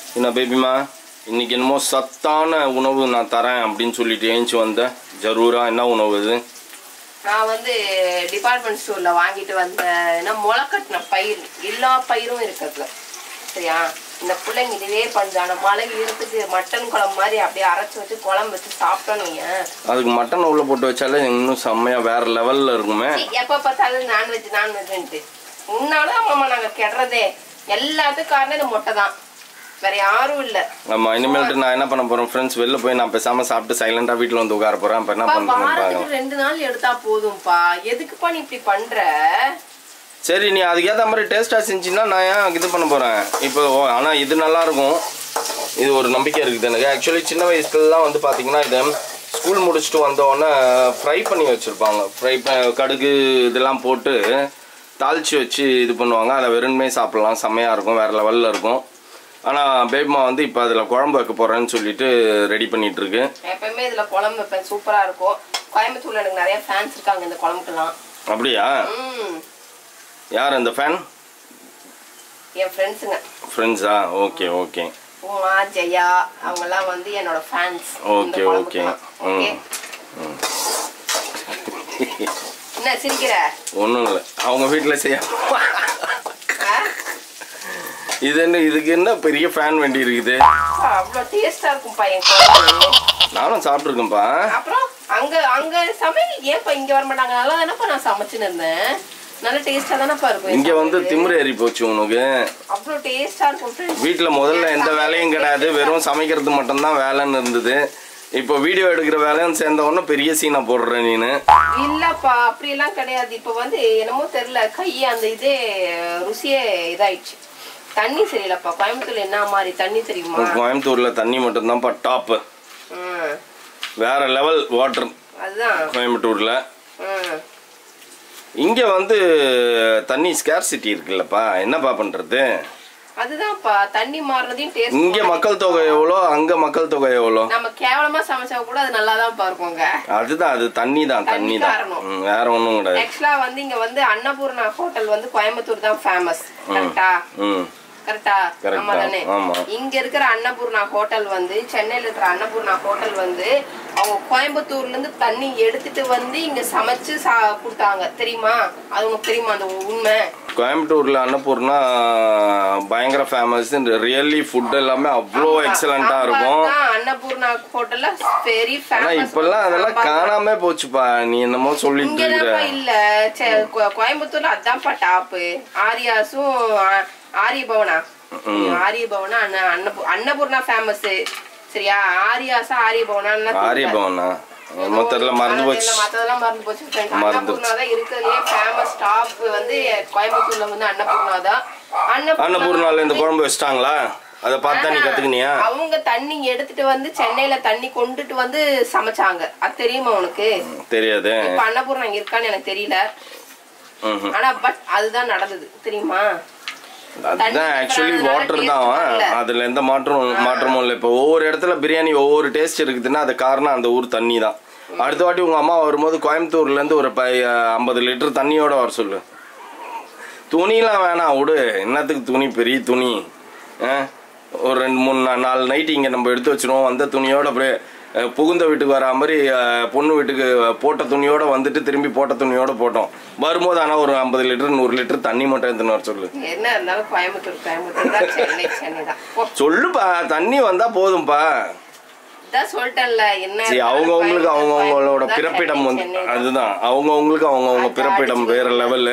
என்ன பேபிமா இன்னைக்கு என்னமோ சத்தான உணவு நான் தரேன் அப்படின்னு சொல்லிட்டு ஏஞ்சி வந்தேன் ஜரூரா என்ன உணவு இது நான் வந்து டிபார்ட்மெண்ட் ஸ்டோர்ல வாங்கிட்டு வந்த என்ன முளைக்கட்டின பயிர் எல்லா பயிரும் இருக்கிறதுல சரியா இந்த பிள்ளைங்க இதுவே பஞ்சான மழை ஈரத்துக்கு மட்டன் குழம்பு மாதிரி அப்படியே அரைச்சு வச்சு குழம்பு வச்சு சாப்பிட்டோன்னு வையேன். அதுக்கு மட்டன் உள்ள போட்டு வச்சாலே இன்னும் செம்மையா வேற லெவல்ல இருக்குமே சீ, எப்ப பார்த்தாலும் நான்வெஜ் நான்வெஜ்ன்ட்டு முன்னாலும் அம்மா நாங்க கெடுறதே எல்லாத்துக்கும் காரணம் இந்த முட்டை தான் வேற யாரும் இல்ல ஆமா இனிமேல்ட்டு நான் என்ன பண்ண போறேன் ஃப்ரெண்ட்ஸ் வெளில போய் நான் பேசாம சாப்பிட்டு சைலண்டா வீட்ல வந்து உட்கார போறேன் அப்ப என்ன அப்பா, பண்றேன்னு பாக்கலாம் வாரத்துக்கு ரெண்டு நாள் எடுத்தா போதும்பா எதுக்குப்பா நீ இப்படி பண்ற சரி நீ அதுக்கேற்ற மாதிரி டேஸ்ட்டாக செஞ்சின்னா நான் ஏன் இது பண்ண போகிறேன் இப்போ ஓ, ஆனா இது நல்லா இருக்கும் இது ஒரு நம்பிக்கை இருக்குது எனக்கு ஆக்சுவலி சின்ன வயசுலலாம் வந்து பார்த்தீங்கன்னா இதை ஸ்கூல் முடிச்சுட்டு வந்தோடனே ஃப்ரை பண்ணி வச்சுருப்பாங்க ஃப்ரை கடுகு இதெல்லாம் போட்டு தாளித்து வச்சு இது பண்ணுவாங்க அதை வெறுமே சாப்பிட்லாம் செம்மையாக இருக்கும் வேறு லெவலில் இருக்கும் ஆனால் பேபிமா வந்து இப்போ அதில் குழம்பு வைக்க போகிறேன்னு சொல்லிட்டு ரெடி பண்ணிட்டு இருக்கு எப்பயுமே இதுல குழம்பு வைப்பேன் சூப்பரா இருக்கும் கோயம்புத்தூர்ல எனக்கு நிறைய ஃபேன்ஸ் இருக்காங்க இந்த குழம்புக்கெல்லாம் அப்படியா ம் யார் அந்த ஃபேன் என் ஃப்ரெண்ட்ஸுங்க ஃப்ரெண்ட்ஸா ஓகே ஓகே உமா ஜெயா அவங்கெல்லாம் வந்து என்னோட ஃபேன்ஸ் Okay, okay. ஓகே ம். என்ன சிரிக்கிற ஒன்றும் இல்லை அவங்க வீட்டில் செய்ய ஆ? இது என்ன இதுக்கு என்ன பெரிய ஃபேன் வேண்டி இருக்குது அப்பா, அவ்வளவு டேஸ்டா இருக்கும்பா என் குழம்பு நானும் சாப்பிட்ருக்கேன்ப்பா அப்புறம் அங்க அங்க சமையல் ஏன்ப்பா இங்க வர மாட்டாங்க நல்லா தானப்பா நான் சமைச்சுன்னு இருந்தேன் நல்ல டேஸ்டா தானப்பா இருக்கும் என் இங்கே வந்து சமையல். திமிரு ஏறி போச்சு உனக்கு அவ்வளவு டேஸ்டா இருக்கும் friends. வீட்டில் முதல்ல எந்த வேலையும் கிடையாது வெறும் சமைக்கிறது மட்டும்தான் வேலைன்னு இருந்தது இப்போ வீடியோ எடுக்கிற வேலையும் சேர்ந்த உடனே பெரிய சீனை போடுற நீனு இல்லப்பா அப்படி எல்லாம் கிடையாது இப்ப வந்து என்னமோ தெரியல கை அந்த இதே ருசியே இதாயிடுச்சு தண்ணி சரியில்லப்பா கோயம்புத்தூர்ல என்ன மாதிரி தண்ணி தெரியுமா கோயம்புத்தூரில் தண்ணி மட்டும்தான்ப்பா டாப்பு ம், வேற லெவல் வாட்டர் அதுதான் கோயம்புத்தூரில் ம். இங்கே வந்து தண்ணி ஸ்கேர்சிட்டி இருக்குல்லப்பா என்னப்பா பண்ணுறது அதுதான்ப்பா தண்ணி மாறுறதையும் இங்கே டேஸ்ட் மக்கள் தொகை எவ்வளோ அங்கே மக்கள் தொகை எவ்வளோ நம்ம கேவலமா சமைச்சா கூட அது நல்லா தான் இருக்குங்க அதுதான் அது தண்ணி தான் தண்ணி தண்ணி தான் காரணம். ம், வேற ஒன்றும் கிடையாது ஆக்சுவலா வந்து இங்க வந்து அன்னபூர்ணா ஹோட்டல் வந்து கோயம்புத்தூர் தான் ஃபேமஸ் கரெக்டா ம் கரெக்டா Correct ஆமா தான். தானே ஆமா. இங்க இருக்கிற அன்னபூர்ணா ஹோட்டல் வந்து சென்னையில இருக்கிற அன்னபூர்ணா ஹோட்டல் வந்து அவங்க கோயம்புத்தூர்ல இருந்து தண்ணி எடுத்துட்டு வந்து இங்க சமைச்சு சா கொடுத்தாங்க தெரியுமா அது உனக்கு தெரியுமா அந்த உண்மை கோயம்புத்தூர்ல அன்னபூர்ணா பயங்கர ஃபேமஸ் ரியல்லி ஃபுட் எல்லாமே அவ்வளோ எக்ஸலண்டா இருக்கும் அதான் அன்னபூர்ணா ஹோட்டல்ல வெரி ஆனா ஃபேமஸ் இப்பெல்லாம் அதெல்லாம் காணாம போச்சுப்பா நீ என்னமோ சொல்லிட்டு இருக்கிற இங்கதான்ப்பா இல்ல சே, கோ- கோயம்புத்தூர்ல அதான்ப்பா டாப்பு ஆரியாஸும் ஆ- ஆரிய பவனா ஆரிய பவனா அன்ன அன்னபூ- அன்னபூர்ணா ஃபேமஸ் சரியா ஆரியாஸா ஆரிய பவனா ஆரிய பவனா என்னமோ தெரியல மறந்து போச்சு மத்ததெல்லாம் மறந்து போச்சு friends. மறந்துருச்சு. அன்னபூர்ணா தான் இருக்கிறதுலே ஃபேமஸ் டாப் வந்து கோயம்புத்தூர்ல வந்து அன்னபூர்ணா தான் அன்னபூர்ணால இந்த குழம்பு வச்சிட்டாங்களா அதை பார்த்தா நீ கத்துக்கினியா அவங்க தண்ணி எடுத்துட்டு வந்து சென்னையில தண்ணி கொண்டுட்டு வந்து சமைச்சாங்க அது தெரியுமா உனக்கு தெரியாது இப்ப அன்னபூர்ணா இங்க இருக்கான்னு எனக்கு தெரியல ம்ஹும். ஆனா பட் அதுதான் நடந்தது தெரியுமா அதுதான் ஆக்சுவலி அதனால வாட்டர் taste தான் வரல. அதுல எந்த மாற்றம் மாற்றமும் இல்லை இப்போ ஒவ்வொரு இடத்துல பிரியாணி ஒவ்வொரு டேஸ்ட் இருக்குதுன்னா அது காரணம் அந்த ஊர் தண்ணி தான் அடுத்த வாட்டி உங்க அம்மா வரும்போது கோயம்புத்தூர்ல இருந்து ஒரு ப ஐம்பது லிட்டர் தண்ணியோட வர சொல்லு துணிலாம் வேணாம் விடு என்னத்துக்கு துணி பெரிய துணி ஆ? ஒரு ரெண்டு மூணு நா- நாலு நைட்டு இங்கே நம்ம எடுத்து வச்சிருவோம் வந்த துணியோட அப்படியே அஹ், புகுந்த வீட்டுக்கு வரா மாதிரி அஹ், பொண்ணு வீட்டுக்கு போட்ட துணியோட வந்துட்டு திரும்பி போட்ட துணியோட போட்டோம் வரும்போது ஆனால் ஒரு ஐம்பது லிட்டர் நூறு லிட்டர் தண்ணி மட்டும் எடுத்துன்னு வர சொல்லு என்ன இருந்தாலும் கோயம்புத்தூர் கோயம்புத்தூர் தான் சென்னை சென்னை தான் போ. சொல்லுப்பா தண்ணி வந்தா போதும்பா இதான் சொல்லிட்டேன்ல என்ன சரி இருந்தாலும் அவங்கவுங்களுக்கு கோயம்புத்தூர், அவங்கவுங்களோட கோயம்புத்தூர் தான் பிறப்பிடம் வந்து சென்னை தான். அதுதான் அவங்கவுங்களுக்கு அவங்கவுங்க அது பிறப்பிடம் அடிச்சு வேற வைக்கணும். லெவலு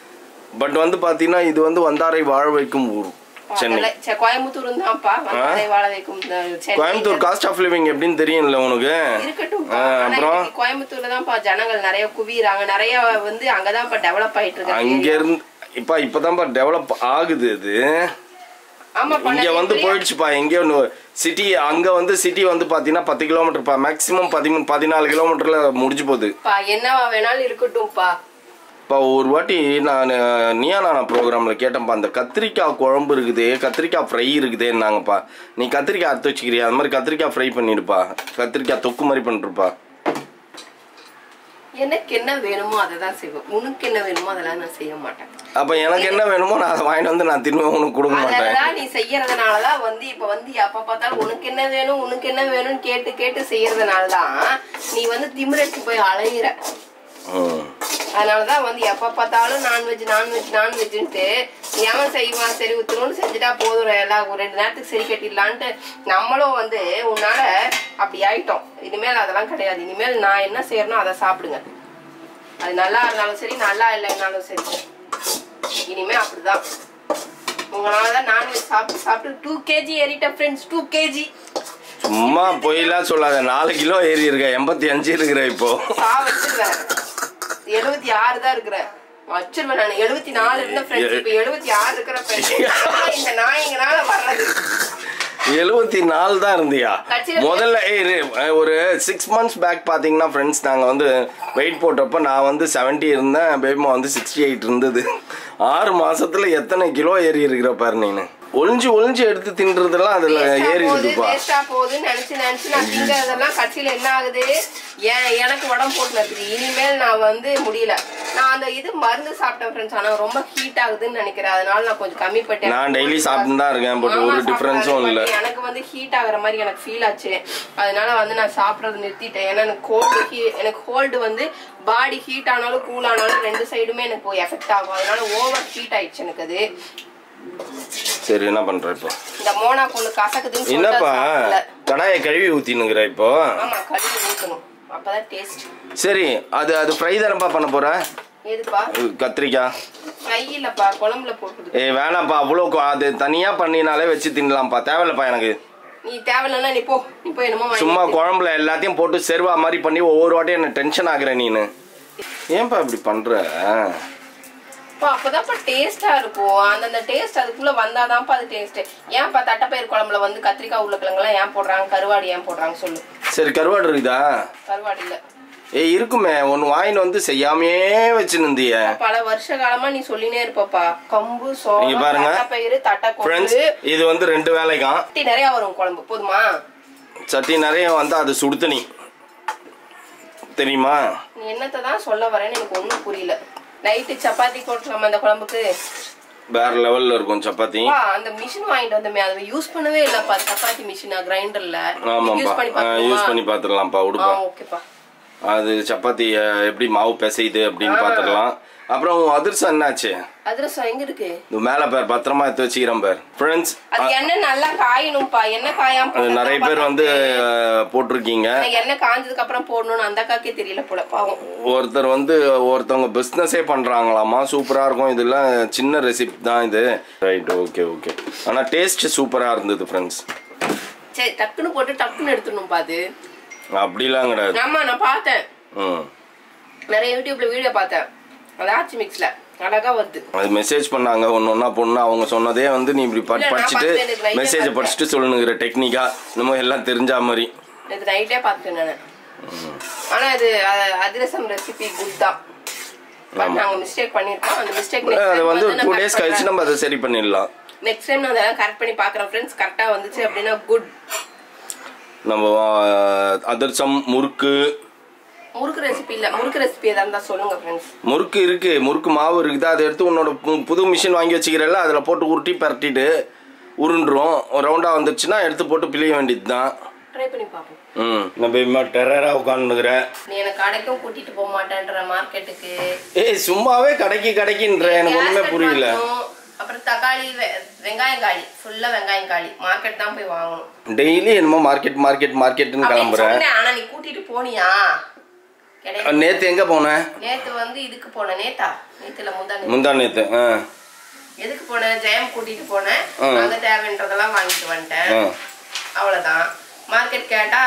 பட் வந்து பாத்தீங்கன்னா இது வந்து வந்தாரை வாழ வைக்கும் ஊர் சென்னை அதெல்லாம் சே, கோயம்புத்தூர் தான்ப்பா வந்தாரை வாழ வைக்கும் இந்த Chennai Coimbatore cost of living எப்படின்னு தெரியும்ல உனக்கு இருக்கட்டும் ஆ, அப்புறம் கோயம்புத்தூர்ல தான்ப்பா ஜனங்கள் நிறைய குவியறாங்க நிறைய வந்து அங்கதான்ப்பா டெவலப் ஆயிட்டு அங்க இருக்கு இருந்து இப்ப இப்பதான்ப்பா டெவலப் ஆகுது அது ஆமாப்பா இங்க நிறைய வந்து பெரிய- போயிடுச்சுப்பா எங்கேயோ சிட்டி அங்க வந்து சிட்டி வந்து பாத்தீங்கன்னா பத்து கிலோமீட்டர்ப்பா மேக்ஸிமம் பதிமூணு பதினாலு கிலோமீட்டர்ல முடிஞ்சு போகுது பா என்னவா வேணாலும் இருக்கட்டும்ப்பா இப்போ ஒரு வாட்டி நான் நீயா நான் ப்ரோக்ராமில் கேட்டேன்ப்பா அந்த கத்திரிக்காய் குழம்பு இருக்குது கத்திரிக்காய் ஃப்ரை இருக்குதேன்னாங்கப்பா நீ கத்திரிக்காய் அறுத்து வச்சுக்கிறியா அது மாதிரி கத்திரிக்காய் ஃப்ரை பண்ணிடுப்பா கத்திரிக்காய் தொக்கு மாதிரி பண்ணிருப்பா எனக்கு என்ன வேணுமோ அதை தான் செய்வேன் உனக்கு என்ன வேணுமோ அதெல்லாம் நான் செய்ய மாட்டேன் அப்ப எனக்கு என்ன வேணுமோ நான் அதை வாங்கிட்டு வந்து நான் திரும்ப உனக்கு கொடுக்க மாட்டேன் அதெல்லாம் நீ செய்யறதுனாலதான் வந்து இப்ப வந்து எப்ப பார்த்தாலும் உனக்கு என்ன வேணும் உனக்கு என்ன வேணும்னு கேட்டு கேட்டு செய்யறதுனாலதான் நீ வந்து திமிரடிச்சு போய் அலையிற ம். அதனாலதான் வந்து எப்ப பார்த்தாலும் நான்வெஜ் நான்வெஜ் நான்வெஜ்ன்ட்டு எவன் செய்வான் சரி உத்தரவுன்னு செஞ்சுட்டா போதும் எல்லாம் ஒரு ரெண்டு நேரத்துக்கு சரி கட்டிடலான்ட்டு நம்மளும் வந்து உன்னால அப்படி ஆயிட்டோம் இனிமேல் அதெல்லாம் கிடையாது இனிமேல் நான் என்ன செய்யறனோ அதை சாப்பிடுங்க அது நல்லா இருந்தாலும் சரி நல்லா இல்லைன்னாலும் சரி இனிமே அப்படிதான் உங்களாலதான் நான்வெஜ் சாப்பிட்டு சாப்பிட்டு டூ கேஜி ஏறிட்ட ஃப்ரெண்ட்ஸ் டூ கேஜி சும்மா பொய்லாம் சொல்லாத நாலு கிலோ ஏறி இருக்க எண்பத்தி அஞ்சு இருக்கிற இப்போ சா வச்சிருவேன் எழுபத்தி ஆறு தான் இருக்கிறேன் வச்சிருவேன் நான் எழுபத்தி நாலு இருந்த ஃப்ரெண்ட்ஸ் இப்ப எழுபத்தி ஆறு இருக்கிற ஃப்ரெண்ட்ஸ் இந்த நாய்ங்கனால வர்றது எழுபத்தி நாலு தான் இருந்தியா கட்சியில- முதல்ல ஏய், இரு, ஒரு சிக்ஸ் மந்த்ஸ் பேக் பாத்தீங்கன்னா ஃப்ரெண்ட்ஸ் நாங்க வந்து வெயிட் போட்டப்ப நான் வந்து 70 இருந்தேன் பேபிமா வந்து சிக்ஸ்டி எயிட் இருந்தது ஆறு மாசத்துல எத்தனை கிலோ ஏறி இருக்கிற பாரு நீனு ஒளிஞ்சு ஒளிஞ்சு எடுத்து தின்றதெல்லாம் அதுல வேஸ்டா ஏறி போகுது இருக்குப்பா வேஸ்டா போகுதுன்னு நினைச்சு நினைச்சு நான் திங்கறதெல்லாம் கட்சியில என்ன ஆகுது ஏன் எனக்கு உடம்பு போட்டு இருக்குது இனிமேல் நான் வந்து முடியல நான் அந்த இது மருந்து சாப்பிட்டேன் ஃப்ரெண்ட்ஸ் ஆனா ரொம்ப ஹீட் ஆகுதுன்னு நினைக்கிறேன் அதனால நான் கொஞ்சம் கம்மி பண்ணிட்டேன் நான் டெய்லி சாப்பிட்டு தான் இருக்கேன் பட் மாமா ஒரு டிஃபரன்ஸும் சாப்பிடாத இல்ல மாதிரி எனக்கு வந்து ஹீட் ஆகுற மாதிரி எனக்கு ஃபீல் ஆச்சு அதனால வந்து நான் சாப்பிடறது நிறுத்திட்டேன் ஏன்னா எனக்கு கோல்டு எனக்கு கோல்டு வந்து பாடி ஹீட் ஆனாலும் கூல் ஆனாலும் ரெண்டு சைடுமே எனக்கு எஃபெக்ட் ஆகும் அதனால ஓவர் ஹீட் ஆயிடுச்சு எனக்கு அது சரி என்ன பண்ற இப்போ இந்த மோனா பொண்ணு கசக்குதுன்னு சொல்லிட்டு என்னப்பா அது சாப்பிடல. கடாயை கழுவி ஊத்தினுங்கிற இப்போ ஆமா கழுவி ஊத்தணும் அப்பதான் டேஸ்ட் சரி அது அது ஃப்ரை தானப்பா பண்ண போற எதுப்பா கத்திரிக்காய் ஃப்ரை இல்லப்பா குழம்புல போட்டுது ஏய் வேணாம்ப்பா அவ்வளோ கொ- அது தனியா பண்ணினாலே வச்சு தின்னலாம்ப்பா தேவையில்லப்பா எனக்கு நீ தேவையில்லைன்னா நீ போ நீ போய் என்னமோ வாங்கி சும்மா குழம்புல எல்லாத்தையும் போட்டு செருவா மாதிரி பண்ணி ஒவ்வொரு வாட்டியும் என்ன டென்ஷன் ஆகுற நீனு ஏன்பா இப்படி பண்ற அப்பா, அப்பதான்ப்பா டேஸ்டா இருக்கும் அந்தந்த டேஸ்ட் அதுக்குள்ள வந்தாதான்ப்பா அது டேஸ்ட் ஏன்ப்பா தட்டைப்பயிர் குழம்புல வந்து கத்திரிக்காய் உருளைக்கிழங்குலாம் ஏன் போடுறாங்க கருவாடு ஏன் போடுறாங்க சொல்லு சரி கருவாடு இருக்குதா கருவாடு இல்ல ஏய் இருக்குமே ஒன்னு வாங்கிட்டு வந்து செய்யாமையே வச்சு நிந்திய பல வருஷ காலமா நீ சொல்லினே இருப்பப்பா கம்பு இங்க சோளம் பாருங்க. தட்டைப்பயிறு ஃப்ரெண்ட்ஸ் தட்டைக்கொம்பு இது வந்து ரெண்டு வேலைக்காம் சட்டி நிறைய வரும் குழம்பு போதுமா சட்டி நிறைய வந்து அது சுடுதண்ணி தெரியுமா நீ என்னத்தை தான் சொல்ல வரேன்னு எனக்கு ஒண்ணும் புரியல நைட்டு சப்பாத்தி போட்டுலாமா அந்த குழம்புக்கு வேற லெவல்ல இருக்கும் சப்பாத்தி பா அந்த மிஷின் வாங்கிட்டு வந்தோமே அதை யூஸ் பண்ணவே இல்லப்பா சப்பாத்தி மிஷினா கிரைண்டர்ல ஆமாப்பா யூஸ் பண்ணி யூஸ் பண்ணி பாத்துடலாம்ப்பா ஆ விடுப்பா ஓகேப்பா அது சப்பாத்தி அஹ், எப்படி மாவு பிசையுது அப்படின்னு பாத்துடலாம் அப்புறம் உன் அதிர்சம் என்னாச்சு அதிரசம் எங்க இருக்கு இது மேல பேர் பத்திரமா எடுத்து வச்சுக்கிறேன் பேர் ஃப்ரெண்ட்ஸ் அது எண்ணெய் நல்லா காயணும்ப்பா எண்ணெய் காயாம அது போட்டா நிறைய பேர் வந்து அஹ், போட்டிருக்கீங்க ஆனா எண்ணெய் காஞ்சதுக்கு அப்புறம் போடணும்னு அந்த அக்காக்கே தெரியல போல பாவம் ஒருத்தர் வந்து ஒருத்தவங்க பிஸ்னஸே பண்றாங்களாமா சூப்பரா இருக்கும் இதெல்லாம் சின்ன ரெசிபி தான் இது ரைட் ஓகே ஓகே ஆனா டேஸ்ட் சூப்பரா இருந்தது ஃப்ரெண்ட்ஸ் சரி டக்குன்னு போட்டு டக்குன்னு எடுத்துடணும்ப்பா அது அப்படிலாம் கிடையாது ஆமா நான் பார்த்தேன் ம் நிறைய யூடியூப்ல வீடியோ பார்த்தேன் அது ஆச்சி மிக்ஸ்ல அழகா வருது அது மெசேஜ் பண்ணாங்க ஒன்று ஒன்றா பொண்ணு அவங்க சொன்னதே வந்து நீ இப்படி படி இல்ல, நான் படிச்சுட்டு பார்த்தேன், எனக்கு light ஆ மெசேஜை பார்த்தேன். படிச்சுட்டு சொல்லணுங்கிற டெக்னிக்கா நம்ம எல்லாம் தெரிஞ்சா மாதிரி இது நைட்டே பார்த்தேன் நான் ஆனா இது அ- அதிரசம் ரெசிபி குட் தான் பட் நாங்க மிஸ்டேக் பண்ணிருக்கோம் அந்த மிஸ்டேக் அது வந்து டூ டேஸ் கழிச்சு நம்ம அதை சரி பண்ணிடலாம் நெக்ஸ்ட் டைம் நான் அதெல்லாம் கரெக்ட் பண்ணி பாக்குறேன் ஃப்ரெண்ட்ஸ் கரெக்டா வந்துச்சு அப்படின்னா குட் நம்ம ஆஹ், அதிரசம் முறுக்கு முறுக்கு ரெசிபி இல்ல முறுக்கு ரெசிபி எதா இருந்தா சொல்லுங்க ஃப்ரெண்ட்ஸ் முறுக்கு இருக்கு முறுக்கு மாவு இருக்குது அதை எடுத்து உன்னோட பு- புது மிஷின் வாங்கி வச்சுக்கிறல்ல அதில் போட்டு உருட்டி பரட்டிட்டு உருண்டுரும் ரவுண்டாக வந்துருச்சுன்னா எடுத்து போட்டு பிழிய வேண்டியது தான் ட்ரை பண்ணி பார்ப்போம் ம் நம்ம இம்மா டெரராக உட்காந்துக்கிற நீ எனக்கு கடைக்கும் கூட்டிட்டு போக மாட்டேன்ற மார்க்கெட்டுக்கு ஏய் சும்மாவே கடைக்கு கடைக்குன்ற எனக்கு ஒன்றுமே Gasket புரியல மட்டும், அப்புறம் தக்காளி வெ- வெங்காயம் காளி ஃபுல்லா வெங்காயம் காளி மார்க்கெட் தான் போய் வாங்கணும் டெய்லி என்னமோ மார்க்கெட் மார்க்கெட் மார்க்கெட்டுன்னு அப்படின்னு கிளம்புறேன் சொன்னேன், ஆனா நீ கூட்டிட்டு போனியா கிடையாது நேற்று எங்கே போனேன் நேத்து வந்து இதுக்கு போனேன் நேத்தா நேத்துல முந்தா நேத்து. முந்தா நேற்று ஆ எதுக்கு போனேன் ஜெயம் கூட்டிட்டு போனேன் ஆ. அங்க தேவைன்றதெல்லாம் வாங்கிட்டு வந்துட்டேன் ஆ அவ்வளவுதான் மார்க்கெட் கேட்டா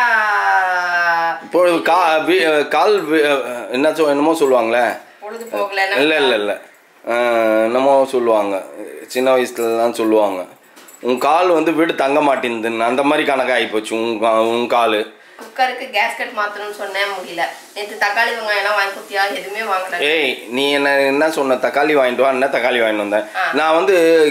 இப்போ கா வி- கால் வி- என்ன சொல் என்னமோ சொல்லுவாங்களே பொழுது போகல இல்லை இல்லை இல்லை என்னமோ சொல்லுவாங்க சின்ன வயசுலலாம் சொல்லுவாங்க உன் கால் வந்து வீடு தங்க மாட்டேங்குதுன்னு அந்த மாதிரி கணக்காகி போச்சு உன் கா- உன் கால் குக்கருக்கு கேஸ்கட் மாத்தணும்னு சொன்னேன் முடியல நேத்து தக்காளி வெங்காயம் எல்லாம் வாங்கி குத்தியா எதுவுமே வாங்கல ஏய் நீ என்ன என்ன சொன்ன தக்காளி வாங்கிட்டு வா என்ன தக்காளி வாங்கிட்டு வந்தேன் ஆ. நான் வந்து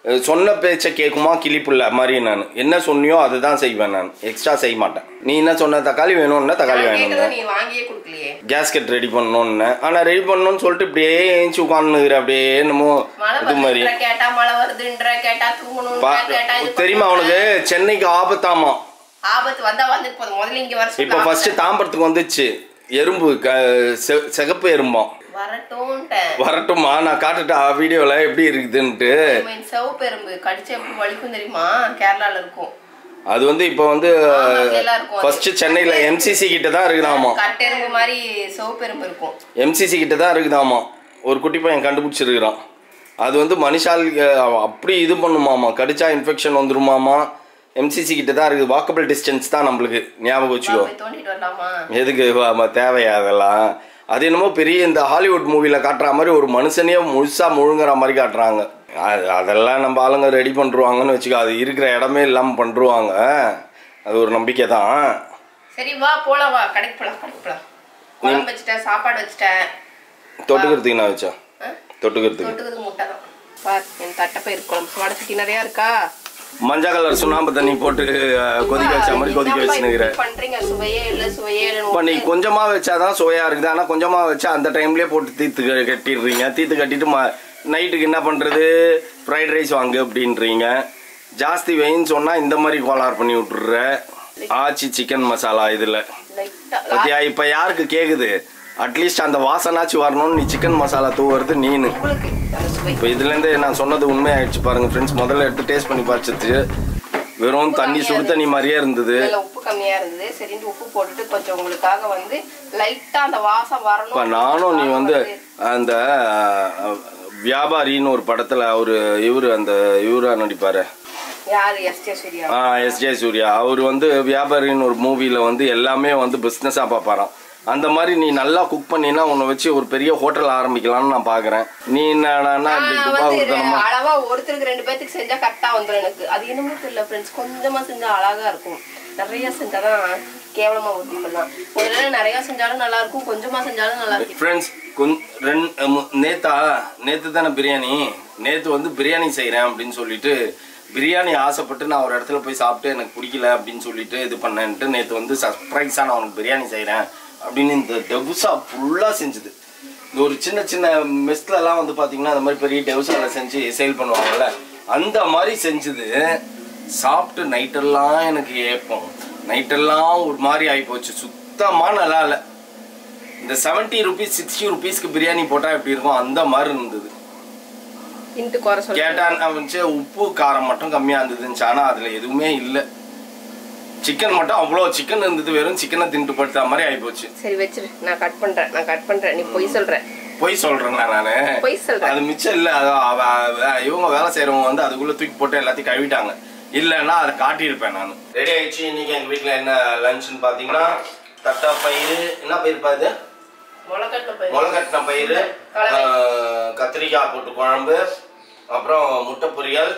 அஹ் சொன்ன பேச்சை கேட்குமா கிளிப்புள்ள மாதிரி நான் என்ன சொன்னியோ அதுதான் செய்வேன் நான் எக்ஸ்ட்ரா செய்ய மாட்டேன் நீ என்ன சொன்ன தக்காளி வேணும்னா தக்காளி நான் வேணும்னா கேட்டதை நீ வாங்கியே கொடுக்கலையே கேஸ்கெட் ரெடி பண்ணணும்னு ஆனால் ரெடி பண்ணணும்னு சொல்லிட்டு இப்படியே ஏஞ்சி உட்காந்துக்கிற அப்படியே என்னமோ மழை இது மாதிரி வருதுன்ற கேட்டா மழை வருதுன்ற கேட்டா தூங்கணும்ன்ற பா- கேட்டா இது தெரியுமா பண்ணுன்ற. அவனுக்கு சென்னைக்கு ஆபத்தாமா ஆபத்து வந்தா வந்துட்டு போதும் முதல்ல இங்க வர இப்போ சொல்லு. ஃபர்ஸ்ட் தாம்பரத்துக்கு வந்துச்சு எறும்பு க செ- சிகப்பு எறும்பம் வரட்டும்ட்டேன் வரட்டுமா நான் காட்டுட்டா வீடியோவில் எப்படி இருக்குதுன்ட்டு I mean, சிவப்பெரும்பு கடிச்சு எப்படி வலிக்கும் தெரியுமா கேரளால இருக்கும் அது வந்து இப்போ வந்து ஆமாம், இருக்கும் அது. ஃபர்ஸ்ட் சென்னையில் எம்சிசி கிட்ட தான் இருக்குதாமா கட்டெரும்பு மாதிரி சிவப்பெரும்பு இருக்கும் எம்சிசி கிட்ட தான் இருக்குதாமா ஒரு குட்டி பையன் கண்டுபிடிச்சிருக்கிறான் அது வந்து மனுஷால் அஹ், அப்படி இது பண்ணுமாமா கடிச்சா இன்ஃபெக்ஷன் வந்துருமாமா எம்சிசி கிட்ட தான் இருக்குது வாக்கபிள் டிஸ்டன்ஸ் தான் நம்மளுக்கு ஞாபகம் வச்சுக்கோ போய் தோண்டிட்டு வரலாமா எதுக்கு ஆமா, தேவையா அதெல்லாம் அது என்னமோ பெரிய இந்த ஹாலிவுட் மூவியில் காட்டுற மாதிரி ஒரு மனுஷனையே முழுசா முழுங்குற மாதிரி காட்டுறாங்க அது அதெல்லாம் நம்ம ஆளுங்க ரெடி பண்ணுருவாங்கன்னு வச்சுக்கோ அது இருக்கிற இடமே இல்லாமல் பண்ணுருவாங்க அது ஒரு நம்பிக்கை தான் சரி வா போலாம் வா கடைக்கு போலாம் கடைக்கு போலாம் குழம்பு வச்சுட்டேன் சாப்பாடு வச்சுட்டேன் தொட்டுக்கிறதுக்கு நான் வச்சேன் ஆ? தொட்டுக்கிறதுக்கு தொட்டுக்கிறது முட்டை தான் பார் என் தட்டைப்பயிர் குழம்பு வடை சட்டி நிறையா இருக்கா மஞ்சள் கலர் சுண்ணாம்பு தண்ணி போட்டு அஹ், கொதிக்க வச்ச மாதிரி கொதிக்க என்னப்பா வச்சுனுக்கிற இப்படி பண்றீங்க சுவையே இல்ல சுவையே இப்போ நீ இல்ல கொஞ்சமாக வச்சாதான் சுவையாக இருக்குது ஆனால் கொஞ்சமாக வச்சா அந்த டைம்லேயே போட்டு தீத்து க- கட்டிடுறீங்க தீத்து கட்டிட்டு ம நைட்டுக்கு என்ன பண்ணுறது ஃப்ரைட் ரைஸ் வாங்கு அப்படின்றீங்க ஜாஸ்தி வெயின்னு சொன்னால் இந்த மாதிரி கோளாறு பண்ணி விட்டுடுற ஆச்சி சிக்கன் மசாலா இதில் லைட்டா பத்தியா இப்போ யாருக்கு கேட்குது அட்லீஸ்ட் அந்த வாசனாச்சு வரணும்னு நீ சிக்கன் மசாலா தூவுறது நீனு உங்களுக்கு அந்த சுவை இப்போ இதுலேருந்து நான் சொன்னது உண்மையாயிடுச்சு பாருங்க ஃப்ரெண்ட்ஸ் முதல்ல எடுத்து டேஸ்ட் பண்ணி பார்த்துட்டு வெறும் தண்ணி சுடு தண்ணி மாதிரியே இருந்தது இதுல உப்பு கம்மியா இருந்தது சரின்ட்டு உப்பு போட்டுட்டு கொஞ்சம் உங்களுக்காக வந்து லைட்டா அந்த வாசம் இப்போ வரணும் நானும் நீ வந்து அந்த அஹ், வியாபாரின்னு ஒரு படத்தில் அவர் இவர் அந்த இவரா நடிப்பாரு யாரு எஸ் ஜே சூர்யா ஆ எஸ் ஜே சூர்யா அவர் வந்து வியாபாரின்னு ஒரு மூவியில் வந்து எல்லாமே வந்து பிஸ்னஸாக பார்ப்பாராம் அந்த மாதிரி நீ நல்லா குக் பண்ணினா உன்னை வச்சு ஒரு பெரிய ஹோட்டல் ஆரம்பிக்கலாம்னு நான் பார்க்குறேன் நீ என்னன்னா இப்படி நான் துப்பா வந்து கொடுத்தனமா அளவா ஒருத்தருக்கு ரெண்டு பேத்துக்கு செஞ்சா கரெக்டா வந்துடும் எனக்கு அது என்னமோ தெரியல ஃப்ரெண்ட்ஸ் கொஞ்சமா செஞ்சா அழகா இருக்கும் நிறைய செஞ்சாதான் கேவலமா ஊத்தி பண்ணலாம் முதல்ல நிறைய செஞ்சாலும் நல்லா இருக்கும் கொஞ்சமா செஞ்சாலும் நல்லா இருக்கும் ஃப்ரெண்ட்ஸ் கொஞ் ரெண்டு நேத்தா நேத்து தானே பிரியாணி நேத்து வந்து பிரியாணி செய்கிறேன் அப்படின்னு சொல்லிட்டு பிரியாணி ஆசைப்பட்டு நான் ஒரு இடத்துல போய் சாப்பிட்டு எனக்கு பிடிக்கல அப்படின்னு சொல்லிட்டு இது பண்ணேன்ட்டு நேற்று வந்து சர்ப்ரைஸாக நான் உனக்கு பிரியாணி செய்கிறேன் அப்படின்னு இந்த டெபுசா ஃபுல்லாக செஞ்சுது இந்த ஒரு சின்ன சின்ன மெஸ்லலாம் வந்து பார்த்தீங்கன்னா அந்த மாதிரி பெரிய டெவுசாவில் செஞ்சு சேல் பண்ணுவாங்கல்ல அந்த மாதிரி செஞ்சுது சாப்பிட்டு நைட்டெல்லாம் எனக்கு ஏப்பம் நைட்டெல்லாம் ஒரு மாதிரி ஆகிப்போச்சு சுத்தமாக நல்லா இல்லை இந்த செவன்ட்டி ருபீஸ் சிக்ஸ்டி ருபீஸ்க்கு பிரியாணி போட்டால் எப்படி இருக்கும் அந்த மாதிரி இருந்தது இன்ட்டு குறை சொல்ல கேட்டான் வந்துச்சு உப்பு காரம் மட்டும் கம்மியாக இருந்ததுச்சு ஆனால் அதில் எதுவுமே இல்லை சிக்கன் மட்டும் அவ்வளோ சிக்கன் இருந்தது வெறும் சிக்கனை தின்ட்டு படுத்த மாதிரி ஆகிப்போச்சு சரி வச்சிரு நான் கட் பண்றேன் நான் கட் பண்றேன் நீ பொய் சொல்ற பொய் சொல்கிறேன்னா நான் பொய் சொல்ற அது மிச்சம் இல்லை அது அவ- அவ- இவங்க வேலை செய்கிறவங்க வந்து அதுக்குள்ளே தூக்கி போட்டு எல்லாத்தையும் கழுவிட்டாங்க இல்லைன்னா அதை காட்டியிருப்பேன் நான் ரெடி ஆயிடுச்சு இன்னைக்கு எங்கள் வீட்டில் என்ன லஞ்சுன்னு பார்த்தீங்கன்னா தட்டா பயிறு என்ன பயிர் பாது முளைக்கட்டின பயிர் முளைக்கட்டின பயிறு கலவை. ஆஹ், கத்திரிக்காய் போட்டு குழம்பு அப்புறம் முட்டை பொரியல்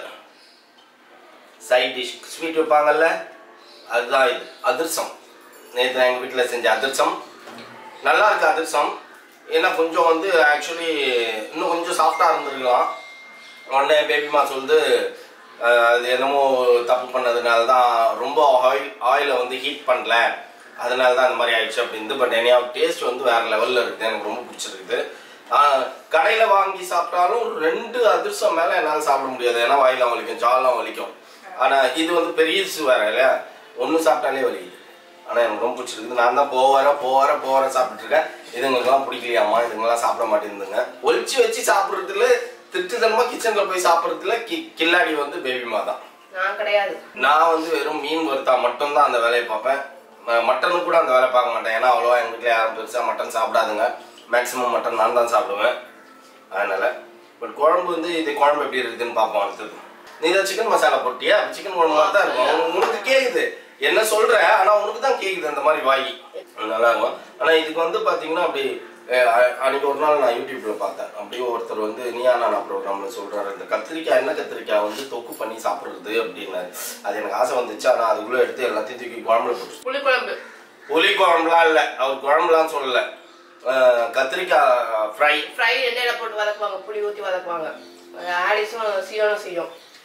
சைட் டிஷ் ஸ்வீட் வைப்பாங்கல்ல அதுதான் இது அதிர்சம் நேற்று எங்கள் வீட்டில் செஞ்ச அதிர்சம் நல்லா இருக்கு அதிர்சம் ஏன்னா கொஞ்சம் வந்து ஆக்சுவலி இன்னும் கொஞ்சம் சாஃப்டாக இருந்திருக்கலாம் உடனே பேபிமா சொல்லுது ஆஹ், அது என்னமோ தப்பு பண்ணதுனால தான் ரொம்ப ஆயில் ஆயிலை வந்து ஹீட் பண்ணல அதனால தான் அந்த மாதிரி ஆயிடுச்சு அப்படின்னு பட் என்னையா டேஸ்ட் வந்து வேற லெவலில் இருக்குது எனக்கு ரொம்ப பிடிச்சிருக்குது கடையில் வாங்கி சாப்பிட்டாலும் ரெண்டு அதிர்சம் மேலே என்னால் சாப்பிட முடியாது ஏன்னா வாயிலாம் வலிக்கும் ஜாலாம் வலிக்கும் ஆனால் இது வந்து பெரியசு வேற இல்லையா ஒன்று சாப்பிட்டாலே வலிக்குது ஆனால் எனக்கு ரொம்ப பிடிச்சிருக்குது நான் தான் போவார போவார போவார சாப்பிட்டுட்டு இருக்கேன் இதுங்களுக்கெல்லாம் பிடிக்கலையாம்மா இதுங்கெல்லாம் சாப்பிட மாட்டேங்குதுங்க ஒளிச்சு வச்சு சாப்பிட்றதுல திருட்டுத்தனமாக கிச்சனில் போய் சாப்பிட்றதுல கி கில்லாடி வந்து பேபிமா தான் நான் கிடையாது நான் வந்து வெறும் மீன் வறுத்தா மட்டும்தான் அந்த வேலையை பார்ப்பேன் ம- மட்டனும் கூட அந்த வேலை பார்க்க மாட்டேன் ஏன்னா அவ்வளோவா எங்கள் வீட்டில் யாரும் பெருசாக மட்டன் சாப்பிடாதுங்க மேக்ஸிமம் மட்டன் நான் தான் சாப்பிடுவேன் அதனால பட் குழம்பு வந்து இது குழம்பு எப்படி இருக்குதுன்னு பார்ப்போம் அடுத்தது நீ இதை சிக்கன் மசாலா போட்டியா சிக்கன் குழம்பு மாதிரி தான் இருக்கும் உனக்கு- உனக்கு கேக்குது என்ன சொல்ற ஆனா உனக்கு தான் கேக்குது அந்த மாதிரி வாய் நல்லா இருக்கும் ஆனா இதுக்கு வந்து பாத்தீங்கன்னா அப்படி அஹ், அ- அன்னைக்கு ஒரு நாள் நான் யூடியூப்ல பார்த்தேன் அப்படியே ஒருத்தர் வந்து நீயா நானா ப்ரோக்ராம்ல சொல்றாரு இந்த கத்திரிக்காய் என்ன கத்திரிக்காய் வந்து தொக்கு பண்ணி சாப்பிடுறது அப்படின்னாரு அது எனக்கு ஆசை வந்துச்சு ஆனா அதுக்குள்ள எடுத்து எல்லாத்தையும் தூக்கி குழம்புல போட்டு புளிக்குழம்பு புளி குழம்புலாம் இல்லை அவர் குழம்புலாம் சொல்லல அஹ், கத்திரிக்காய் ஃப்ரை ஃப்ரை எண்ணெயில போட்டு வதக்குவாங்க புளி ஊத்தி வதக்குவாங்க அது ஆடிஸும் சீவனும் செய்யும்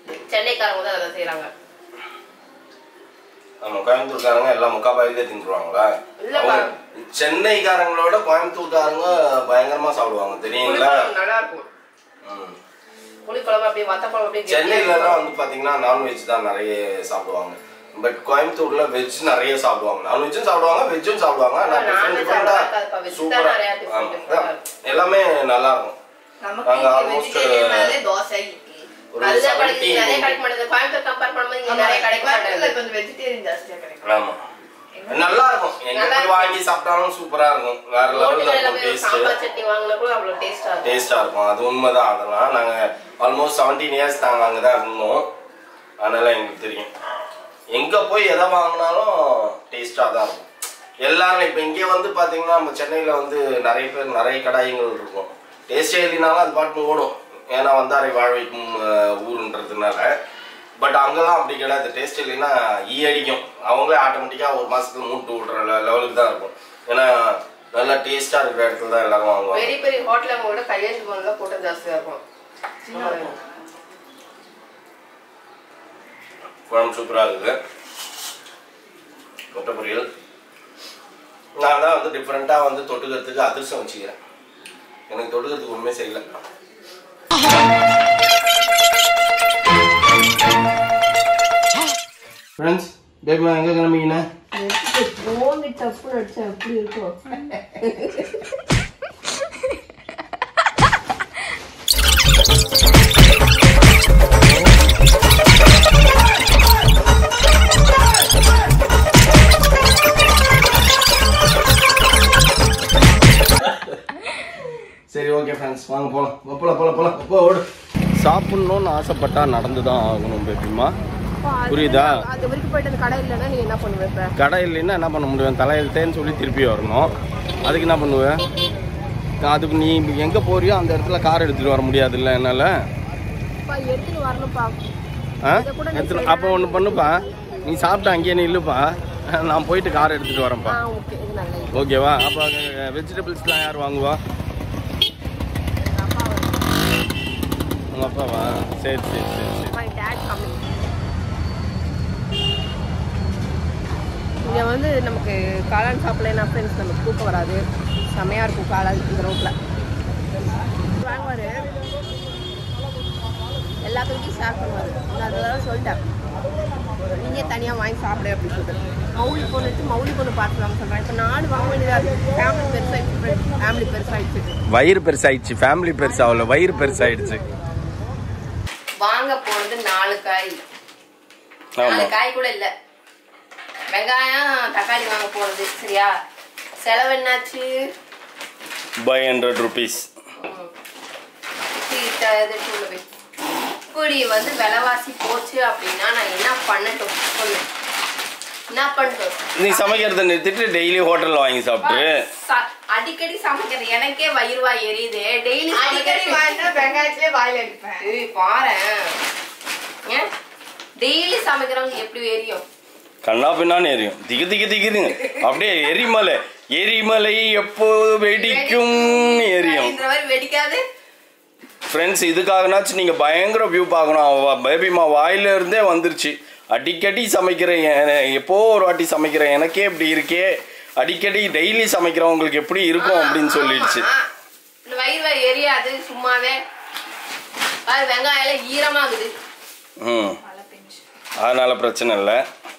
சென்னைக்காரங்க தான் அதை செய்யறாங்க நம்ம கோயம்புத்தூர்காரங்க எல்லாம் முக்கால் தான் தின்றுவாங்களா இல்லப்பா. அவங்க சென்னைக்காரங்களோட கோயம்புத்தூர்காரங்க பயங்கரமா சாப்பிடுவாங்க தெரியுங்களா புளிக்குழம்பு நல்லா இருக்கும் ம். புளிக்குழம்பு அப்படியே வத்த குழம்பு அப்படியே சென்னையிலலாம் வந்து பாத்தீங்கன்னா நான்வெஜ் தான் நிறைய சாப்பிடுவாங்க பட் கோயம்புத்தூர்ல வெஜ் நிறைய சாப்பிடுவாங்க நான்வெஜ்ஜும் சாப்பிடுவாங்க வெஜ்ஜும் சாப்பிடுவாங்க ஆனா non-veg different அவ்வளவா different-ஆ இருக்காதுப்பா. veg தான் சூப்பரா நிறைய different ஆமா. different-ஆ அதான். எல்லாமே நல்லா இருக்கும் நமக்கு நாங்க இங்க almost, vegetarian-னாலே தோசை இட்லி ஒரு அதுதான் 70 கிடைக்குது நிறைய கிடைக்க மாட்டேங்குது கோயம்புத்தூர் கம்பேர் பண்ணும்போது இங்க ஆமா, நிறைய கிடைக்க கோயம்புத்தூர்ல மாட்டேங்குது கொஞ்சம் வெஜிடேரியன் ஜாஸ்தியா கிடைக்கும் ஆமா நல்லா இருக்கும் எங்க நல்லா போய் வாங்கி சாப்பிட்டாலும் சூப்பரா இருக்கும் வேற லெவல்ல ஹோட்டல்ல இருக்கும் போய் சாம்பார் டேஸ்ட் சட்னி வாங்கினா கூட அவ்வளவு டேஸ்டா இருக்கும் டேஸ்டா இருக்கும் அது உண்மைதான் அதெல்லாம் நாங்க ஆல்மோஸ்ட் செவன்டீன் இயர்ஸ் நாங்க அங்கதான் இருந்தோம் அதனால எங்களுக்கு தெரியும் எங்க போய் எதை வாங்கினாலும் டேஸ்டா தான் இருக்கும் எல்லாரும் இப்ப இங்கே வந்து பாத்தீங்கன்னா நம்ம சென்னையில வந்து நிறைய பேர் நிறைய கடாயங்கள் இருக்கும் டேஸ்டே இல்லைனாலும் அது பாட்டு ஓடும் ஏன்னா வந்தாரை வாழ வைக்கும் அஹ், ஊருன்றதுனால பட் அங்கெல்லாம் அப்படி கிடையாது டேஸ்ட் இல்லைன்னா ஈ அடிக்கும் அவங்களே ஆட்டோமேட்டிக்காக ஒரு மாசத்துக்கு மூட்டு விடுற லெவலுக்கு தான் இருக்கும் ஏன்னா நல்லா டேஸ்டா இருக்கிற இடத்துல தான் எல்லாரும் வாங்குவாங்க பெரிய பெரிய ஹோட்டல் அவங்க கூட கையெழுத்து போனதுல கூட்டம் ஜாஸ்தியா இருக்கும் குழம்பு சூப்பராக இருக்குது முட்டை பொரியல் நான் தான் வந்து டிஃப்ரெண்ட்டாக வந்து தொட்டுக்கிறதுக்கு அதிர்ஷ்டம் வச்சுக்கிறேன் எனக்கு தொட்டுக்கிறதுக்கு ஒன்றுமே செய்யல ஃப்ரெண்ட்ஸ் பேபி எங்கே கிளம்பிங்கண்ணே ஓங்கி தப்பு அடிச்சா எப்படி இருக்கும் சரி ஓகே ஃப்ரெண்ட்ஸ் வாங்க போகலாம் போகலாம் போகலாம் போகலாம் போ ஓடு சாப்பிட்ணுன்னு ஆசைப்பட்டா நடந்து தான் ஆகணும் பேபிமா புரியுதா அது வரைக்கும் போயிட்டு அந்த கடை இல்லைன்னா நீ என்ன பண்ணுவ இப்ப கடை இல்லைன்னா என்ன பண்ண முடியும் தலையெழுத்தேன்னு சொல்லி திருப்பி வரணும் அதுக்கு என்ன பண்ணுவேன் அதுக்கு நீ எங்கே போறியோ அந்த இடத்துல கார் எடுத்துகிட்டு வர முடியாதுல்ல என்னால் அப்பா எடுத்துட்டு வரணும்ப்பா ஆ எடுத்துட்டு அப்போ ஒன்று பண்ணுப்பா நீ சாப்பிட்டு அங்கேயே நில்லுப்பா நான் போயிட்டு கார் எடுத்துகிட்டு வரேன்ப்பா ஆ ஓகே இது நல்லது ஓகேவா அப்போ வெஜிடபிள்ஸ்லாம் யார் வாங்குவா அப்பா உங்கள் அப்பாவா சரி சரி சரி சரி மை டேட் கம்மிங் இங்கே வந்து நமக்கு காளான் சாப்பிடலாம் ஃப்ரெண்ட்ஸ் நமக்கு தூக்கம் வராது செமையாக இருக்கும் காளான் இந்த ரோட்டில் வாங்குவார் எல்லாத்துக்கிட்டையும் ஷேர் பண்ணுவார் நான் அதெல்லாம் சொல்லிட்டேன் நீங்கள் தனியாக வாங்கி சாப்பிடு அப்படின்னு சொல்லிட்டு மௌலி பொண்ணு எடுத்து மௌலி பொண்ணு பார்த்துக்கலாம் சொல்கிறேன் இப்போ நாலு வாங்க வேண்டியதாக இருக்குது ஃபேமிலி பெருசாகிடுச்சு ஃபேமிலி பெருசாகிடுச்சு வயிறு பெருசாயிடுச்சு ஃபேமிலி பெருசாகல வயிறு பெருசாயிடுச்சு வாங்க போனது நாலு காய் நாலு ஆமாம் காய் கூட இல்ல வெங்காயம் தக்காளி வாங்க போனது சரியா செலவு என்னாச்சு பை ஹண்ட்ரட் ருபீஸ் ம். சீட்டை எதிர்த்து உள்ள வை. இப்படி வந்து விலைவாசி போச்சு அப்படின்னா நான் என்ன பண்ணட்டும் சொல்லு என்ன பண்ணட்டும் நீ சமைக்கிறத நிறுத்திட்டு டெய்லி ஹோட்டலில் வாங்கி சாப்பிட்டு ச- அடிக்கடி சமைக்கிறது எனக்கே வயிறுவா எரியுது டெய்லி அடிக்கடி வாங்கினா வெங்காயத்திலே வாயில அடிப்பேன் பாரு ஏன் டெய்லி சமைக்கிறவங்க எப்படி எரியும் கண்ணா பின்னான்னு எரியும் திகு திகு திகுதுங்க அப்படியே எரிமலை எரிமலை எப்போ வெடிக்கும் எரியும் இந்த மாதிரி வெடிக்காது ஃப்ரெண்ட்ஸ் இதுக்காகனாச்சும் நீங்கள் பயங்கர வியூ பார்க்கணும் பேபிமா வாயில இருந்தே வந்துருச்சு அடிக்கடி சமைக்கிற எ- எப்போ ஒரு வாட்டி சமைக்கிற எனக்கே இப்படி இருக்கே அடிக்கடி டெய்லி சமைக்கிறவங்களுக்கு எப்படி இருக்கும் அப்படின்னு சொல்லிடுச்சு ஆமா. இந்த வயிறு வலி எரியாது சும்மாவே அது வெங்காயம் எல்லாம் ஈரமாகுது ம் அதனால பிரச்சனை இல்லை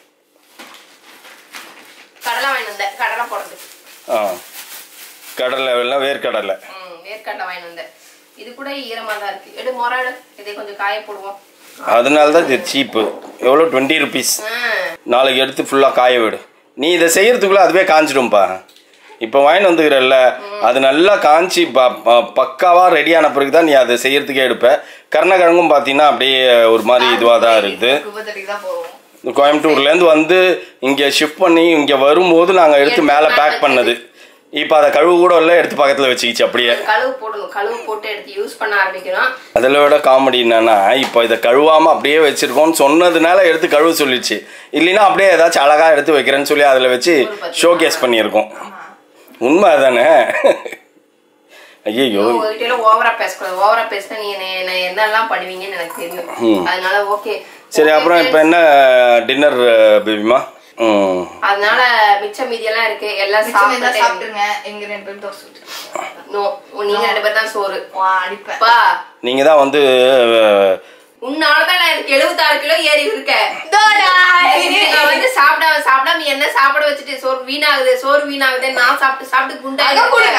கடலை வாங்கி வந்தேன் கடலை போடுறது ஆ கடலை எல்லாம் வேர்க்கடலை ம் வேர்க்கடலை வாங்கி வந்தேன் இது கூட ஈரமா தான் இருக்கு எடு மொராடு இதை கொஞ்சம் காய போடுவோம் அதனால தான் இது சீப்பு எவ்வளோ டுவெண்ட்டி ருபீஸ் ஆ, நாளைக்கு எடுத்து ஃபுல்லாக காய விடு நீ இதை செய்யறதுக்குள்ள அதுவே காஞ்சிடும்பா இப்போ வாங்கிட்டு வந்துக்கிறல்ல அது நல்லா காஞ்சி ப ப- பக்காவா ரெடியான பிறகு தான் நீ அதை செய்யறதுக்கே எடுப்ப கருணக்கிழங்கும் பார்த்தீங்கன்னா அப்படியே ஒரு மாதிரி இதுவாக தான் இருக்குது குப்பத்தட்டிக்கு தான் போவோம் இந்த கோயம்புத்தூர்லேருந்து வந்து இங்கே ஷிஃப்ட் பண்ணி இங்கே வரும்போது நாங்கள் எடுத்து மேலே பேக் பண்ணது இப்போ அதை கழுவு கூட இல்லை எடுத்து பக்கத்தில் வச்சுக்கிச்சு அப்படியே கழுவு போடணும் கழுவு போட்டு எடுத்து யூஸ் பண்ண ஆரம்பிக்கிறோம் அதில் விட காமெடி என்னன்னா இப்போ இதை கழுவாமல் அப்படியே வச்சிருக்கோம்னு சொன்னதுனால எடுத்து கழுவ சொல்லிடுச்சு இல்லைன்னா அப்படியே ஏதாச்சும் அழகாக எடுத்து வைக்கிறேன்னு சொல்லி அதில் வச்சு ஷோ கேஸ் பண்ணியிருக்கோம் உண்மை அதானே ஐயோ உங்ககிட்ட ஓவரா பேசக்கூடாது ஓவரா பேசினா நீ என்ன என்ன என்னெல்லாம் பண்ணுவீங்கன்னு எனக்கு தெரியும் அதனால ஓகே சரி அப்புறம் இப்போ என்ன டின்னர் பேபிமா ம் அதனால மிச்ச மீதி எல்லாம் இருக்கு எல்லாம் மிச்சம் இருந்தா சாப்பிட்டு சாப்பிட்டுருங்க எங்க ரெண்டு பேரும் தோசை ஊத்துறோம். நோ நீங்க ரெண்டு பேர் தான் சோறு வா, அடிப்பேன் பா நீங்கள் தான் வந்து அஹ், உன்னாலதான் நான் எனக்கு எழுபத்தாறு கிலோ ஏறி இருக்கேன் தோடா. நான் வந்து சாப்பிடாம சாப்பிடாம என்ன சாப்பிட வச்சுட்டு சோறு வீணாகுது சோறு வீணாகுது நான் சாப்பிட்டு சாப்பிட்டு குண்டா அதான் கொடுங்க.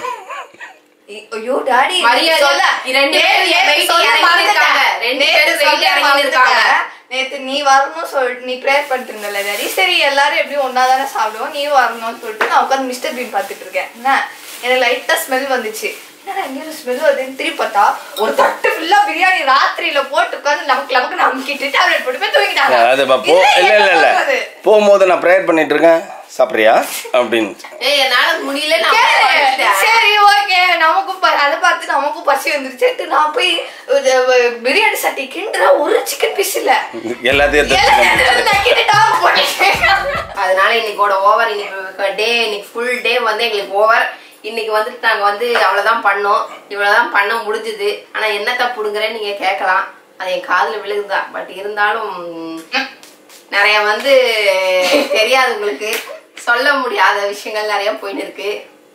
ஐயோ டாடி மரியாதை. சொல்ல ரெண்டு பேரும் நேத்து weight சொல்ல இறங்கி மறந்துட்டேன். இருக்காங்க. ரெண்டு நேத்து பேரும் weight சொல்ல இறங்கி மறந்துட்டேன். இருக்காங்க. நேத்து நீ வரணும்னு சொல்லிட்டு நீ ப்ரேயர் பண்ணிட்டு இருந்தல டாடி சரி எல்லாரும் எப்படியும் ஒன்னா தானே சாப்பிடுவோம் நீ வரணும்னு சொல்லிட்டு நான் உட்காந்து மிஸ்டர் பீன் பார்த்துட்டு இருக்கேன் என்ன எனக்கு லைட்டா ஸ்மெல் வந்துச்சு என்னடா எங்கேயும் ஸ்மெல் வருதுன்னு திருப்பி பார்த்தா ஒரு தட்டு ஃபுல்லா பிரியாணி ராத்திரியில போட்டு உட்காந்து நமக்கு நமக்கு நம்பிக்கிட்டு டேப்லெட் போட்டு போய் தூங்கிட்டாங்க அது பா- போ இது இல்லை இல்லை என்ன இல்லை சொல்றது? போகும்போது நான் ப்ரேயர் பண்ணிட்டு இருக்கேன் சாப்பிட்றியா அப்படின்னு ஏய் என்னால முடியல நான் கேளு. படுத்துட்டேன். சரி ஓகே நமக்கும் ப- அதை பார்த்து நமக்கும் பசி வந்துருச்சு நான் போய் ஒரு, ஒரு பிரியாணி சட்டி கிண்டுற ஒரு சிக்கன் பீஸ் இல்ல எல்லாத்தையும் எடுத்து எல்லாத்தையும் வச்சுக்கோங்க. எடுத்து நக்கிட்டு டாப் போட்டுட்டேன். அதனால இன்னைக்கோட ஓவர் இன்னைக்கு டே இன்னைக்கு ஃபுல் டே வந்து எங்களுக்கு ஓவர் இன்னைக்கு வந்துட்டு நாங்க வந்து அவ்வளவுதான் பண்ணோம் இவ்வளவுதான் பண்ண முடிஞ்சுது ஆனா என்னத்த புடுங்குறேன்னு நீங்க கேட்கலாம் அது என் காதுல விழுகுதான் பட் இருந்தாலும் ம், நிறைய வந்து தெரியாது உங்களுக்கு சொல்ல முடியாத விஷயங்கள் நிறைய போயிட்டு இருக்கு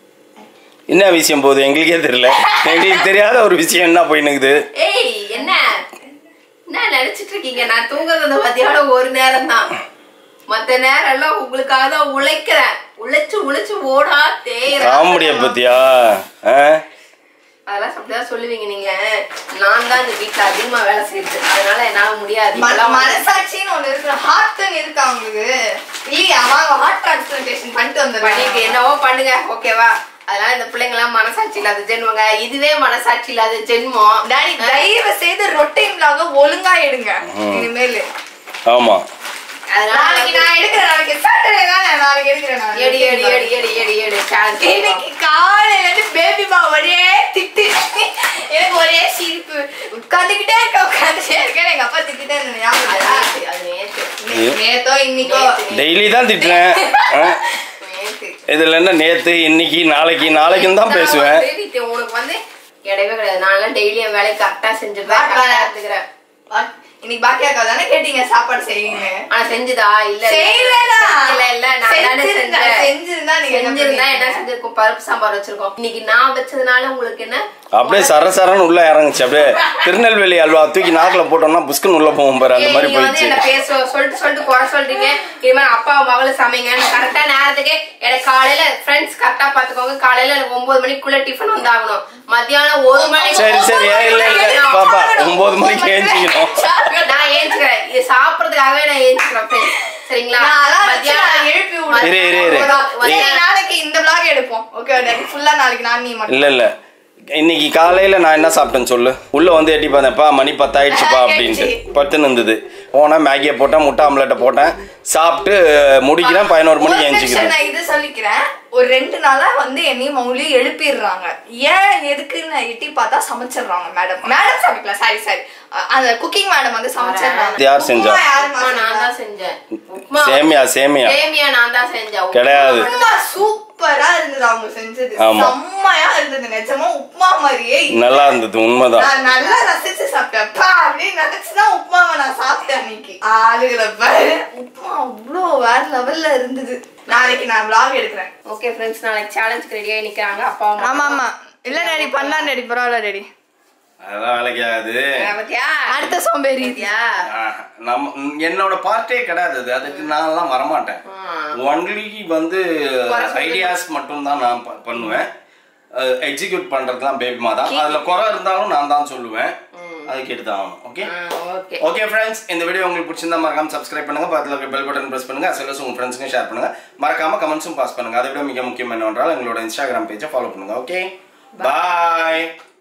என்ன விஷயம் போகுது எங்களுக்கே தெரியல எங்களுக்கு தெரியாத ஒரு விஷயம் என்ன போயினுக்குது ஏய் என்ன என்ன நினைச்சிட்டு இருக்கீங்க நான் தூங்குறது அந்த மத்தியானம் ஒரு நேரம் தான் மத்த நேரம் எல்லாம் உங்களுக்காக தான் உழைக்கிறேன் உழைச்சு உழைச்சு ஓடா தேயிறேன் காமெடியை பத்தியா ஆ அதெல்லாம் அப்படிதான் சொல்லுவீங்க நீங்க நான் தான் இந்த வீட்டுல அதிகமா வேலை செய்யுது அதனால என்னால முடியாது மன- இப்பெல்லாம் வந்து- மனசாட்சின்னு ஒண்ணு இருக்கு ஹார்ட்னு இருக்கா உங்களுக்கு இல்லையா வாங்க ஹார்ட் டிரான்ஸ்பிளான்டேஷன் பண்ணிட்டு பண்ணிட்டு வந்துடுறேன் என்னவோ பண்ணுங்க ஓகேவா அதனால இந்த பிள்ளைங்க எல்லாம் மனசாட்சி இல்லாத ஜென்மங்க இதுவே மனசாட்சி இல்லாத ஜென்மம் டாடி தயவு செய்து ரொட்டீன் vlog ஒழுங்கா எடுங்க இனிமேல் ஆமாம் அதனால நாளைக்கு நான் எடுக்கிறேன் நாளைக்கு சாட்டர்டே தானே நாளைக்கு எடுக்கிறேன் நான் எடி எடி எடி எடி எடி எடி chance கொடுங்க. இன்னைக்கு காலையில இருந்து பேபி மா ஒரே திட்டு எனக்கு ஒரே சிரிப்பு உட்காந்துக்கிட்டே இருக்க உட்காந்துட்டே இருக்கேன் எங்க அப்பா திட்டிட்டே இருந்தேன் ஞாபகம் அது இருக்கா? நேத்து, அது நேத்து. நே- நேத்தோ இன்னைக்கோ நேத்து, டெய்லி தான் திட்டுறேன் ஆ? நேத்து. இதுல என்ன நேத்து இன்னைக்கு நாளைக்கு நாளைக்குன்னு தான் பேசுவேன் வந்து நீ உனக்கு வந்து கிடையவே கிடையாது நான் டெய்லி என் வேலையை கரெக்டா செஞ்சுட்டு வா, வா. இருந்துக்கிறேன் வா- இன்னைக்கு பாக்கியாக்கா தானே கேட்டீங்க சாப்பாடு செய்யுங்க ஆனா செஞ்சுதா இல்ல செய்யலடா. இல்ல இல்ல நான் தானே செஞ்சிருந்தா- செஞ்சேன் செஞ்சிருந்தா நீங்க என்ன செஞ்சிருந்தா என்ன பண்ணுவீங்க? செஞ்சிருக்கோம் பருப்பு சாம்பார் வச்சிருக்கோம் இன்னைக்கு நான் வச்சதுனால உங்களுக்கு என்ன அப்படியே சரசரன்னு உள்ள இறங்குச்சு அப்படியே திருநெல்வேலி அல்வா தூக்கி நாக்குல போட்டோம்னா புஸ்குன்னு உள்ள போகும் பாரு அந்த ஏய், மாதிரி நீங்க வந்து போயிடுச்சு என்ன பேச சொல்லிட்டு சொல்லிட்டு குறை சொல்றீங்க இனிமேல் அப்பா மகளும் சமைங்க கரெக்டா நேரத்துக்கு எனக்கு காலையில ஃப்ரெண்ட்ஸ் கரெக்டா பாத்துக்கோங்க காலையில எனக்கு ஒன்பது மணிக்குள்ள டிஃபன் வந்தாகணும் மத்தியானம் ஒரு மணிக்கு சரி சரி இல்ல இல்ல பாப்பா ஒன்பது மணிக்கு ஏஞ்சிக்கணும் நான் ஏஞ்சுக்கிறேன் இது சாப்பிடறதுக்காகவே நான் ஏஞ்சுக்கிறேன் friends. சரிங்களா நான் அதான் வச்சு நான் எழுப்பி விடுறேன். இரு, இரு, இரு. சரி, நாளைக்கு இந்த vlog எடுப்போம் ஓகே டாடி ஃபுல்லா நாளைக்கு நான் நீ மட்டும் இல்ல இல்ல இன்னைக்கு காலையில நான் என்ன சாப்பிட்டேன்னு சொல்லு உள்ள வந்து எட்டி பார்த்தேன்ப்பா மணி பத்தாயிடுச்சுப்பா அப்படின்ட்டு பத்துன்னு இருந்தது போனேன் மேகியை போட்டேன் முட்டை ஆம்லெட்டை போட்டேன் சாப்பிட்டு முடிக்கிறேன் பதினோரு ஒரு மணிக்கு நிமிஷம் ஏஞ்சிக்கிறேன் நான் இது சொல்லிக்கிறேன் ஒரு ரெண்டு நாளா வந்து என்னையும் மௌலியும் எழுப்பிடுறாங்க ஏன் எதுக்குன்னு எட்டி பார்த்தா சமைச்சிடுறாங்க மேடம் மேடம் சமைக்கல சாரி சாரி அந்த குக்கிங் மேடம் வந்து சமைச்சிடுறாங்க யார் செஞ்சா? உப்புமா யார் உப்புமா நான் செஞ்சா? தான் செஞ்சேன் உப்புமா சேமியா சேமியா சேமியா நான் தான் செஞ்சேன் உப்புமா கிடையாது. உப்புமா சூப்பரா இருந்தது அவங்க செஞ்சது ஆமா. செம்மையா இருந்தது நிஜமா உப்புமா மாதிரியே இல்ல. நல்லா இருந்தது உண்மைதான் நான் நல்லா ரசிச்சு சாப்பிட்டேன் பா அப்படின்னு நினைச்சுதான் உப்புமாவை நான் சாப்பிட்டேன் அன்னைக்கு ஆளுகளை பாரு உப்புமா அவ்வளோ வேற லெவல்ல இருந்தது நாளைக்கு நான் vlog எடுக்கிறேன் ஓகே ஃப்ரெண்ட்ஸ் நாளைக்கு சேலஞ்சுக்கு ரெடியாக நிக்கிறாங்க அப்பா அம்மா ஆமா ஆமா இல்ல டேடி பண்ணலாம் டேடி பரவாயில்ல டேடி அதெல்லாம் வேலைக்கு ஆகுது பாத்தியா அடுத்த சோம்பேறி பாத்தியா ஆஹ், நம்ம என்னோட பார்ட்டே கிடையாது அது அதுக்கு நான்லாம் வரமாட்டேன் ஒன்லி வந்து ஐடியாஸ் மட்டும் தான் நான் ப- பண்ணுவேன் எக்ஸிக்யூட் பண்றதுலாம் பேபிமா தான் அதுல குறை இருந்தாலும் நான் தான் சொல்லுவேன் அது கேட்டு தான் ஆகணும் ஓகே ஓகே ஓகே ஃப்ரெண்ட்ஸ் இந்த வீடியோ உங்களுக்கு பிடிச்சிருந்தா மறக்காம சப்ஸ்கிரைப் பண்ணுங்க பக்கத்துல இருக்க பெல் பட்டன் பிரஸ் பண்ணுங்க as well as உங்க ஃப்ரெண்ட்ஸ்க்கு ஷேர் பண்ணுங்க மறக்காம கமெண்ட்ஸும் பாஸ் பண்ணுங்க அதை விட மிக முக்கியம் என்னவென்றால் எங்களோட இன்ஸ்டாகிராம் பேஜை ஃபாலோ பண்ணுங்க ஓகே பாய்